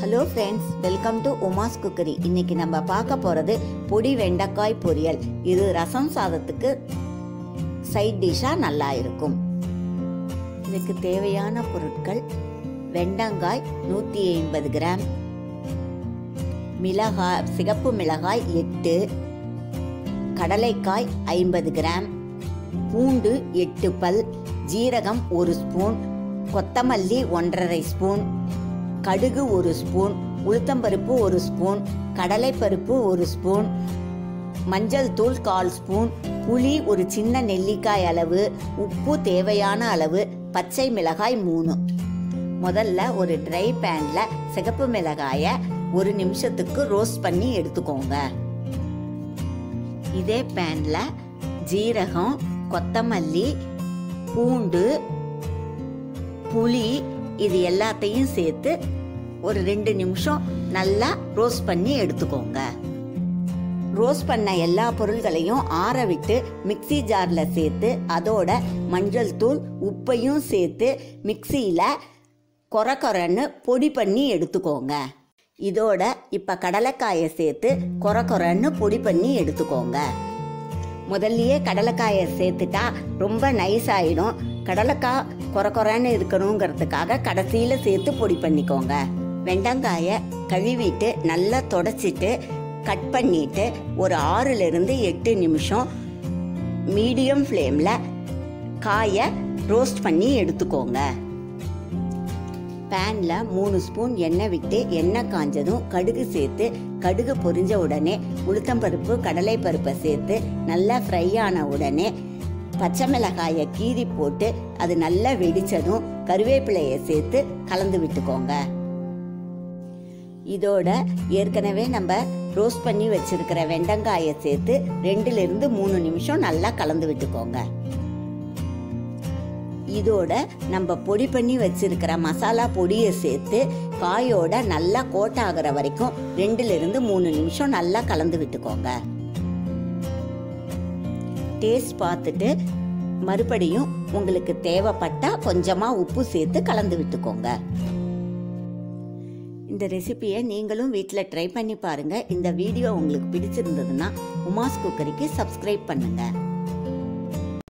hello friends welcome to Uma's cookery இன்னைக்கு நம்ம பார்க்க போகிறது பொடி வெண்டைக்காய் பொரியல் இது ரசம் சாதத்துக்கு சைட் டிஷ்ஷாக நல்லா இருக்கும் இதுக்கு தேவையான பொருட்கள் வெண்டங்காய் நூற்றி ஐம்பது கிராம் மிளகாய் சிகப்பு மிளகாய் எட்டு கடலைக்காய் ஐம்பது கிராம் பூண்டு எட்டு பல் ஜீரகம் ஒரு ஸ்பூன் கொத்தமல்லி ஒன்றரை ஸ்பூன் கடுகு ஒரு ஸ்பூன் உளுத்தம்பருப்பு ஒரு ஸ்பூன் கடலைப்பருப்பு ஒரு ஸ்பூன் மஞ்சள் தூள் கால் ஸ்பூன் புளி ஒரு சின்ன நெல்லிக்காய் அளவு உப்பு தேவையான அளவு பச்சை மிளகாய் மூணு முதல்ல ஒரு ட்ரை பேனில் சிகப்பு மிளகாயை ஒரு நிமிஷத்துக்கு ரோஸ்ட் பண்ணி எடுத்துக்கோங்க இதே பேனில் ஜீரகம் கொத்தமல்லி பூண்டு புளி இது எல்லாத்தையும் சேர்த்து ஒரு ரெண்டு நிமிஷம் நல்லா ரோஸ்ட் பண்ணி எடுத்துக்கோங்க ரோஸ்ட் பண்ண எல்லா பொருள்களையும் ஆற விட்டு மிக்ஸி ஜாரில் சேர்த்து அதோட மஞ்சள் தூள் உப்பையும் சேர்த்து மிக்சியில் கொர கொரன்னு பொடி பண்ணி எடுத்துக்கோங்க இதோட இப்போ கடலைக்காயை சேர்த்து கொர கொரன்னு பொடி பண்ணி எடுத்துக்கோங்க முதல்லையே கடலைக்காயை சேர்த்துட்டா ரொம்ப நைஸ் ஆயிடும் கடலைக்காய் கொர கொரன்னு இருக்கணுங்கிறதுக்காக கடைசியில் சேர்த்து பொடி பண்ணிக்கோங்க வெண்டங்காயை கழுவிட்டு நல்லா தொடச்சிட்டு கட் பண்ணிட்டு ஒரு ஆறுலேருந்து எட்டு நிமிஷம் மீடியம் ஃப்ளேமில் காயை ரோஸ்ட் பண்ணி எடுத்துக்கோங்க பேனில் மூணு ஸ்பூன் எண்ணெய் விட்டு எண்ணெய் காஞ்சதும் கடுகு சேர்த்து கடுகு பொரிஞ்ச உடனே உளுத்தம்பருப்பு கடலைப்பருப்பை சேர்த்து நல்லா ஃப்ரை ஆன உடனே பச்சை மிளகாயை கீறி போட்டு அது நல்லா வெடிச்சதும் கருவேப்பிலையை சேர்த்து கலந்து விட்டுக்கோங்க இதோட ஏற்கனவே நம்ம ரோஸ்ட் பண்ணி வச்சிருக்கிற வெண்டங்காயை சேர்த்து ரெண்டுலேருந்து மூணு நிமிஷம் நல்லா கலந்து விட்டுக்கோங்க இதோட நம்ம பொடி பண்ணி வச்சிருக்கிற மசாலா பொடியை சேர்த்து காயோட நல்லா கோட் ஆகிற வரைக்கும் ரெண்டுலேருந்து மூணு நிமிஷம் நல்லா கலந்து விட்டுக்கோங்க டேஸ்ட் பார்த்துட்டு மறுபடியும் உங்களுக்கு தேவைப்பட்டா கொஞ்சமாக உப்பு சேர்த்து கலந்து விட்டுக்கோங்க இந்த ரெசிபியை நீங்களும் வீட்டில் ட்ரை பண்ணி பாருங்கள் இந்த வீடியோ உங்களுக்கு பிடிச்சிருந்ததுன்னா உமாஸ் குக்கரிக்கு சப்ஸ்கிரைப் பண்ணுங்கள்